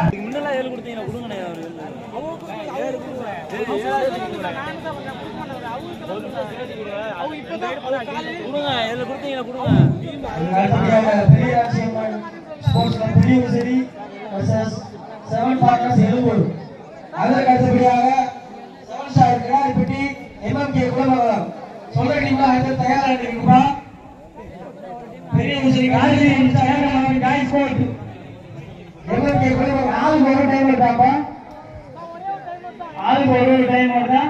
முன்னெல்லாம் ஏழு கொடுத்தீங்கன்னா கொடுங்கண்ணே அவரு ஏழு கொடுங்க ஏழு கொடுத்தீங்கன்னா கொடுங்க அடுத்தபடியாக பெரிய ஆசியம்மன் ஸ்போர்ட்ஸ்ல புதிய சரி வர்சஸ் செவன் பார்ட்னர்ஸ் எழும்பூர் அதற்கு அடுத்தபடியாக seven star Kidaripatti MMK Kulamangalam சொல்ற டீம்ல அடுத்து தயாரா இருக்குப்பா பெரிய சரி காலேஜ் தயாரா காய் ஸ்போர்ட் எம்எம்கே குலமங்கலம் ஆளுக்கு ஒரு டைம் இருக்காப்பா ஆளுக்கு ஒரு ஒரு டைம் வருதா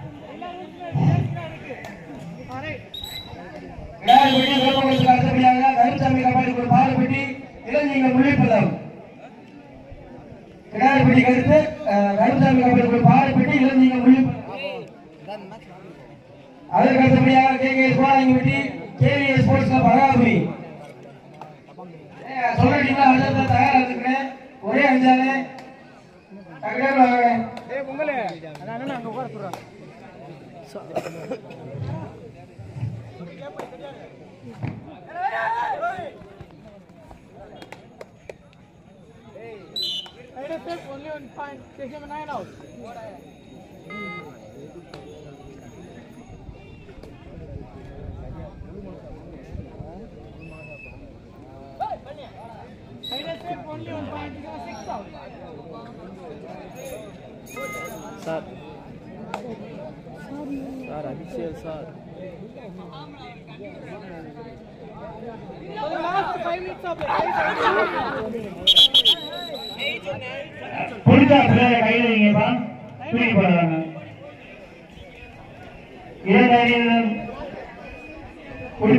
கிடாரிப்பட்டி குலமங்கலத்துக்கு அடுத்தபடியாக கருச்சாமி கபாடி ஒரு பாடுபட்டி இளைஞர்கள் முள்ளிப்பள்ளம் கிடாரிப்பட்டி கருத்து கருச்சாமி கபாடி ஒரு பாடுபட்டி இளைஞர்கள் முள்ளிப்பள்ளம் அதற்கு அடுத்தபடியாக K K Cholangipatti KVS sports club Azhagapuri சொல்ற டீம்ல அடுத்த தயாரா இருக்கிறேன் ஒரே அஞ்சானே டக்குனு வாங்க only on point, take him a nine out. ISF only on point, take him a six out. Sir sir Abhishek sir For the last five minutes of the fight, புரிஞ்சா பிள்ளைய கையில் வைங்கப்பா தூக்கி போடுறாங்க இரண்டு அணியினரும் புடி-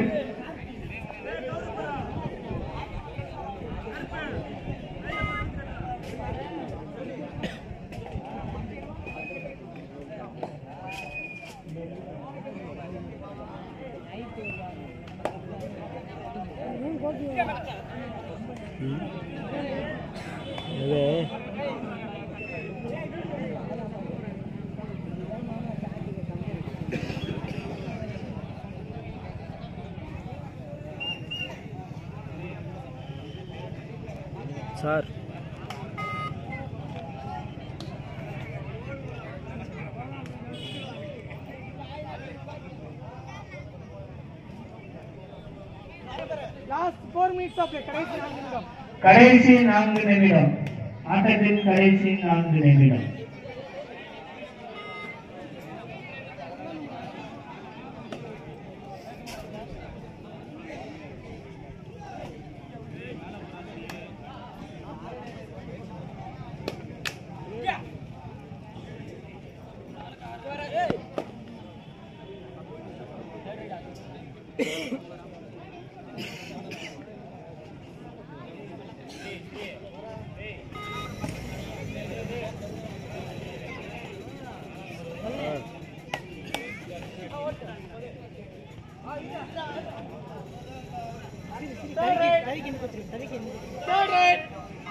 sir last four minutes of the கடைசி நான்கு நிமிடம். கடைசி நான்கு நிமிடம் ஆட்டத்தின் கடைசி நான்கு நிமிடம் Third right.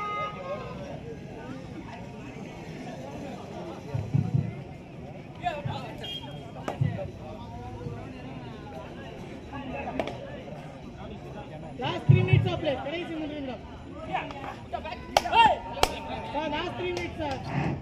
Last three minutes of play. கடைசி மூன்று நிமிடம். Sir, last three minutes, sir.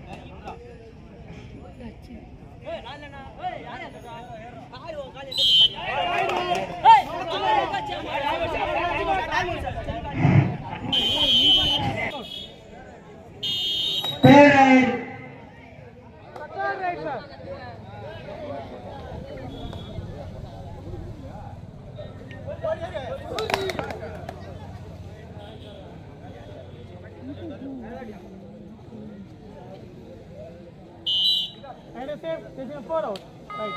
பேரை Third right, sir. And a safe, taking a four out. Right.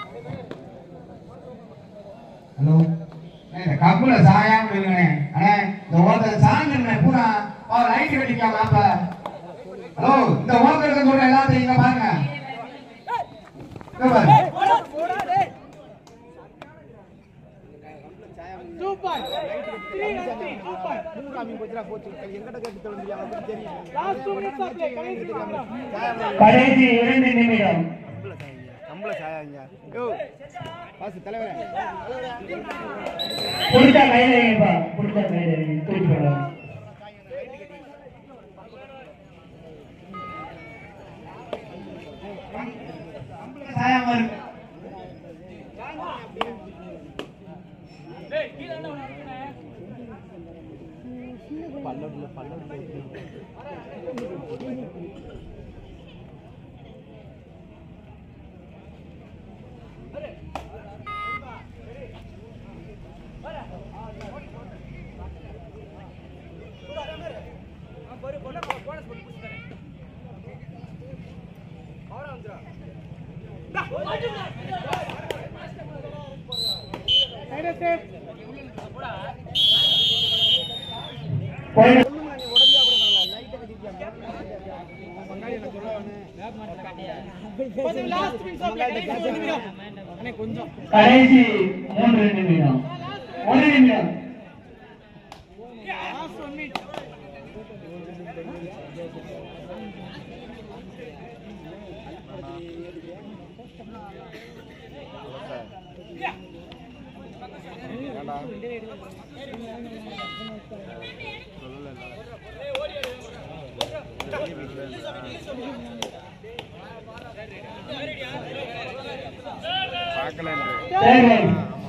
Hello இந்த கப்புல சாயாம இருங்கண்ணே அண்ணே இந்த ஓட்டத்தை சாஞ்சிருண்ணே பூரா அவர் லைட் வெட்டிக்காம அப்ப ஹலோ இந்த ஓட்டத்தை சொல்ற எல்லாத்தையும் இங்க பாருங்க இங்க பாருங்க Two points. Three and three. Two points. Last two minutes of play. கடைசி நிமிடம். கடைசி இரண்டு நிமிடம் புடிச்சா கையில வைங்கப்பா புடிச்சா கையில வைங்க தூக்கி போடுங்க சாயாம இருக்கு Side safe. போயிடு கொஞ்சம் last minutes of the கடைசி ஒரு நிமிடம். கடைசி மூன்று நிமிடம் ஒரு நிமிடம் Last one minute. Third line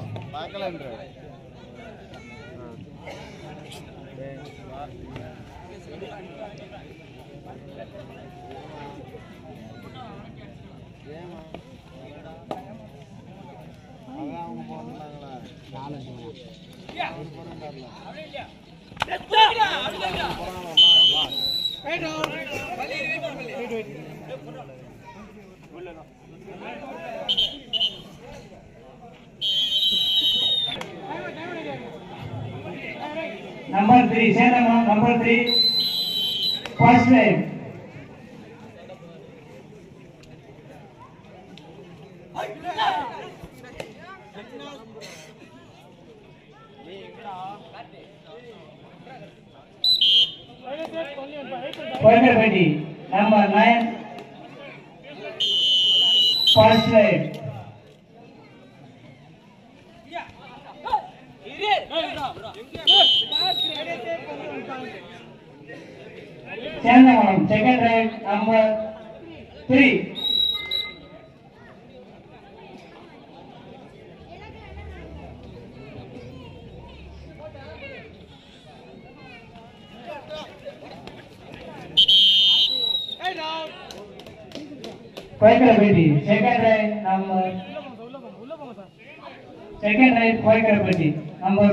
Right out. Wait, wait. Number three சேதமா number three first line Side safe, only one point. Right, right. கோயம்பேட்டி நம்பர் நைன் ஃபர்ஸ்ட் லைன் சேந்தமலம் second line number three Right out. கோயம்பேட்டி second line number உள்ள போங்க, உள்ள போங்க சார். Second line கோயம்பேட்டி நம்பர்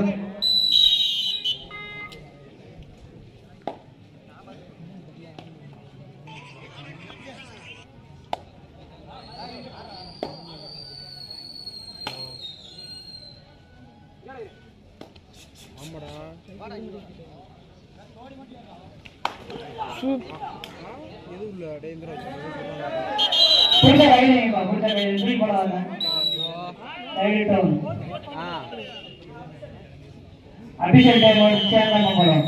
புடிச்ச கையிலேப்பா புடிச்ச கையில் தூக்கி போடாத right down Abhishek diamond Sendamangalam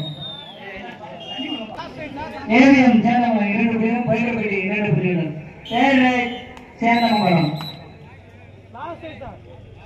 AVM Sendamangalam இரண்டு பேரும் பயிரப்பட்டி இரண்டு பிரிவுகள் third right Sendamangalam Last side, sir.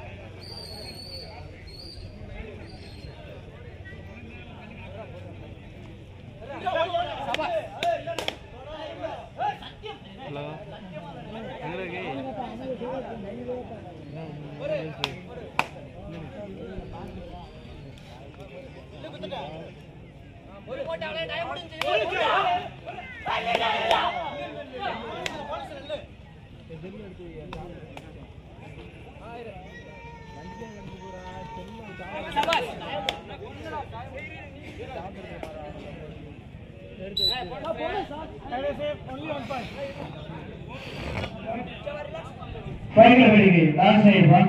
Side safe, only one point. பயிரப்பட்டிக்கு லாஸ்ட் ரைட் பா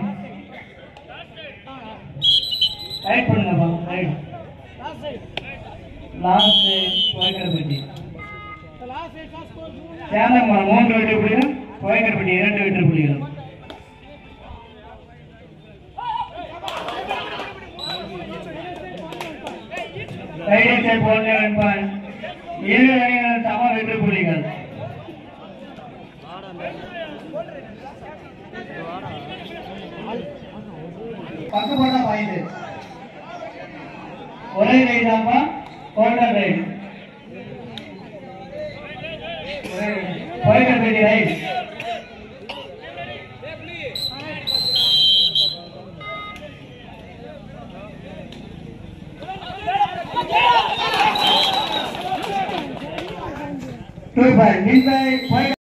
ரைட் பண்ணுங்கப்பா right Last side. Last Payirappatti The last side, last score, June. Sendamangalam மூன்று வெற்றி புள்ளிகள் கோயங்கர்பட்டி இரண்டு வெற்றி புள்ளிகள் ரைட் சைட் ஒன்று வெண்பான் இரு அணிகள் சம வெற்றி புள்ளிகள் பக்கு போட்டா பாயிண்ட் ஒரே ரைட் தான்ப்பா golden right Koyambedu right two point win by